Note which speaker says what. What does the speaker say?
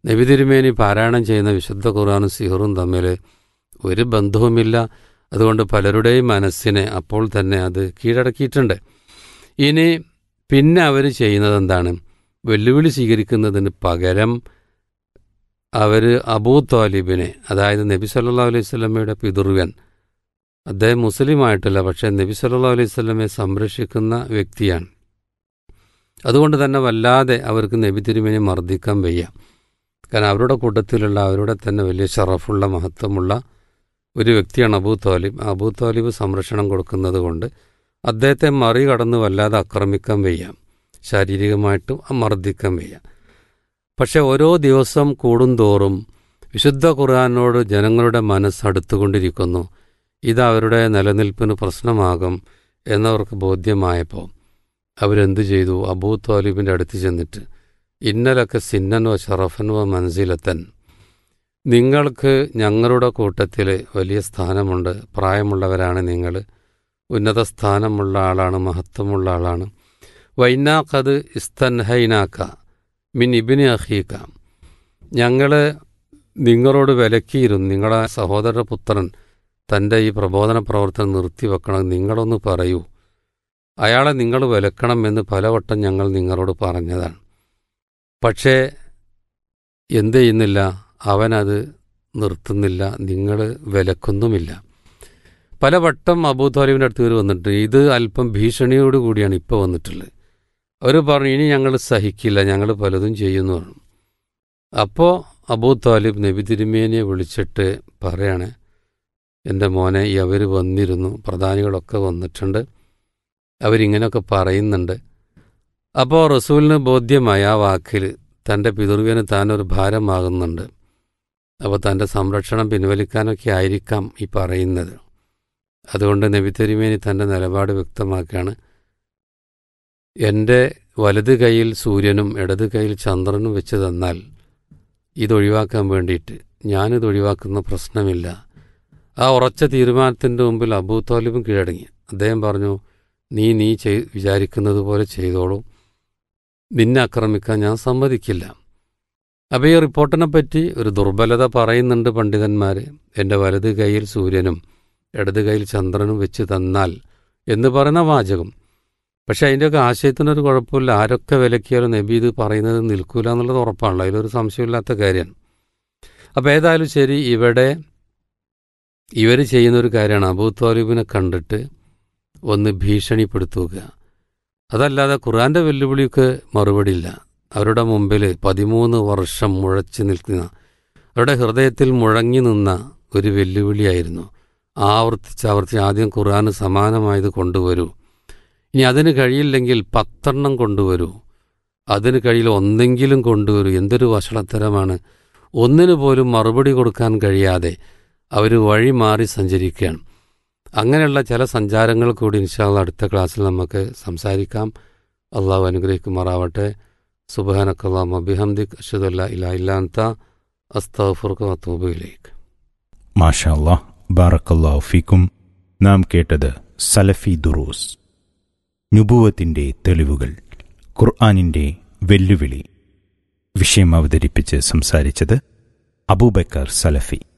Speaker 1: നബി തിരുമേനി പാരായണം ചെയ്യുന്ന വിശുദ്ധ ഖുർആാനും സിഹറും തമ്മിൽ ഒരു ബന്ധവുമില്ല അതുകൊണ്ട് പലരുടെയും മനസ്സിനെ അപ്പോൾ തന്നെ അത് കീഴടക്കിയിട്ടുണ്ട് ഇനി പിന്നെ അവർ ചെയ്യുന്നത് എന്താണ് വെല്ലുവിളി സ്വീകരിക്കുന്നതിന് പകരം അവർ അബൂ താലിബിനെ അതായത് നബി സല്ലാ അലൈഹി സ്വലമയുടെ പിതൃവൻ അദ്ദേഹം മുസ്ലിമായിട്ടില്ല പക്ഷേ നബി സല്ലാ അലൈഹി സ്വലമെ സംരക്ഷിക്കുന്ന വ്യക്തിയാണ് അതുകൊണ്ട് തന്നെ വല്ലാതെ അവർക്ക് നബി തിരുമേനെ മർദ്ദിക്കാൻ വയ്യ കാരണം അവരുടെ കൂട്ടത്തിലുള്ള അവരുടെ തന്നെ വലിയ ഷറഫുള്ള മഹത്വമുള്ള ഒരു വ്യക്തിയാണ് അബൂ താലിബ് അബൂ താലിബ് സംരക്ഷണം കൊടുക്കുന്നത് കൊണ്ട് അദ്ദേഹത്തെ മറികടന്ന് വല്ലാതെ ആക്രമിക്കാൻ വയ്യ ശാരീരികമായിട്ടും മർദ്ദിക്കാൻ വയ്യ പക്ഷെ ഓരോ ദിവസം കൂടുന്തോറും വിശുദ്ധ ഖുർആാനോട് ജനങ്ങളുടെ മനസ്സടുത്തുകൊണ്ടിരിക്കുന്നു ഇത് അവരുടെ നിലനിൽപ്പിന് പ്രശ്നമാകും എന്നവർക്ക് ബോധ്യമായപ്പോൾ അവരെന്തു ചെയ്തു അബൂ താലിബിൻ്റെ അടുത്ത് ചെന്നിട്ട് ഇന്നലൊക്കെ സിന്നൻ വ ഷറഫൻ വ മൻസിലത്തൻ നിങ്ങൾക്ക് ഞങ്ങളുടെ കൂട്ടത്തിൽ വലിയ സ്ഥാനമുണ്ട് പ്രായമുള്ളവരാണ് നിങ്ങൾ ഉന്നത സ്ഥാനമുള്ള ആളാണ് മഹത്വമുള്ള ആളാണ് വൈനാഖത് ഇസ്തൻഹൈനാക്ക മിൻ ഇബിന് അഹീക്ക ഞങ്ങൾ നിങ്ങളോട് വിലക്കിയിരുന്നു നിങ്ങളുടെ സഹോദര പുത്രൻ തൻ്റെ ഈ പ്രബോധന പ്രവർത്തനം നിർത്തിവെക്കണം നിങ്ങളൊന്ന് പറയൂ അയാളെ നിങ്ങൾ വിലക്കണം എന്ന് പലവട്ടം ഞങ്ങൾ നിങ്ങളോട് പറഞ്ഞതാണ് പക്ഷേ എന്ത് ചെയ്യുന്നില്ല അവനത് നിർത്തുന്നില്ല നിങ്ങൾ വിലക്കൊന്നുമില്ല പലവട്ടം അബൂ താലിബിൻ്റെ അടുത്ത് ഇവർ വന്നിട്ട് ഇത് അല്പം ഭീഷണിയോട് കൂടിയാണ് ഇപ്പോൾ വന്നിട്ടുള്ളത് അവർ പറഞ്ഞു ഇനി ഞങ്ങൾ സഹിക്കില്ല ഞങ്ങൾ പലതും ചെയ്യുന്നു പറഞ്ഞു അപ്പോൾ അബൂ താലിബ് നബി തിരുമേനിയെ വിളിച്ചിട്ട് പറയാണ് എൻ്റെ മോനെ ഈ അവർ വന്നിരുന്നു പ്രധാനികളൊക്കെ വന്നിട്ടുണ്ട് അവരിങ്ങനെയൊക്കെ പറയുന്നുണ്ട് അപ്പോൾ റസൂലിന് ബോധ്യമായി ആ വാക്കിൽ തൻ്റെ പിതൃവിന് താനൊരു ഭാരമാകുന്നുണ്ട് അപ്പോൾ തൻ്റെ സംരക്ഷണം പിൻവലിക്കാനൊക്കെ ആയിരിക്കാം ഈ പറയുന്നത് അതുകൊണ്ട് നബി തിരുമേനി തൻ്റെ നിലപാട് വ്യക്തമാക്കുകയാണ് എൻ്റെ വലത് കൈയിൽ സൂര്യനും ഇടത് കൈയിൽ ചന്ദ്രനും വെച്ച് തന്നാൽ ഇതൊഴിവാക്കാൻ വേണ്ടിയിട്ട് ഞാനിത് ഒഴിവാക്കുന്ന പ്രശ്നമില്ല ആ ഉറച്ച തീരുമാനത്തിൻ്റെ മുമ്പിൽ അബൂ താലിബും കീഴടങ്ങി അദ്ദേഹം പറഞ്ഞു നീ നീ ചെയ് വിചാരിക്കുന്നത് പോലെ ചെയ്തോളൂ നിന്നെ ആക്രമിക്കാൻ ഞാൻ സമ്മതിക്കില്ല അപ്പോൾ ഈ റിപ്പോർട്ടിനെ പറ്റി ഒരു ദുർബലത പറയുന്നുണ്ട് പണ്ഡിതന്മാർ എൻ്റെ വലത് കൈയിൽ സൂര്യനും ഇടത് കൈയിൽ ചന്ദ്രനും വെച്ച് തന്നാൽ എന്ന് പറയുന്ന വാചകം പക്ഷെ അതിൻ്റെയൊക്കെ ആശയത്തിനൊരു കുഴപ്പമില്ല ആരൊക്കെ വിലക്കിയാലും നബി ഇത് പറയുന്നത് നിൽക്കൂല എന്നുള്ളത് ഉറപ്പാണല്ലോ അതിലൊരു സംശയമില്ലാത്ത കാര്യമാണ് അപ്പോൾ ഏതായാലും ശരി ഇവിടെ ഇവർ ചെയ്യുന്നൊരു കാര്യമാണ് അബൂ താലിബിനെ കണ്ടിട്ട് ഒന്ന് ഭീഷണിപ്പെടുത്തുക അതല്ലാതെ ഖുർആന്റെ വെല്ലുവിളിക്ക് മറുപടിയില്ല അവരുടെ മുമ്പിൽ പതിമൂന്ന് വർഷം മുഴച്ചു നിൽക്കുന്ന അവരുടെ ഹൃദയത്തിൽ മുഴങ്ങി നിന്ന ഒരു വെല്ലുവിളിയായിരുന്നു ആവർത്തിച്ച് ആവർത്തിച്ച് ആദ്യം ഖുർആന് സമാനമായത് കൊണ്ടുവരൂ ഇനി അതിന് കഴിയില്ലെങ്കിൽ പത്തെണ്ണം കൊണ്ടുവരൂ അതിന് കഴിയില്ല ഒന്നെങ്കിലും കൊണ്ടുവരൂ എന്തൊരു വഷളത്തരമാണ് ഒന്നിനു പോലും മറുപടി കൊടുക്കാൻ കഴിയാതെ അവർ വഴി മാറി സഞ്ചരിക്കുകയാണ് അങ്ങനെയുള്ള ചില സഞ്ചാരങ്ങൾ കൂടി ഇൻഷാല്ല അടുത്ത ക്ലാസ്സിൽ നമുക്ക് സംസാരിക്കാം അള്ളാഹു അനുഗ്രഹിക്കുമാറാവട്ടെ സുബാനക്കല്ലാം അബിഹംദിക് അഷദല്ല ഇല ഇല്ലാത്ത അസ്തഫുർക്ക് വത്തൂബയിലേക്ക്
Speaker 2: മാഷാ അല്ലാഹ് ബാറക്കല്ലാഹു ഫീക്കും നാം കേട്ടത് സലഫി ദുറൂസ് നുബുവത്തിന്റെ തെളിവുകൾ ഖുർആാനിന്റെ വെല്ലുവിളി വിഷയം അവതരിപ്പിച്ച് സംസാരിച്ചത് അബൂബക്കർ സലഫി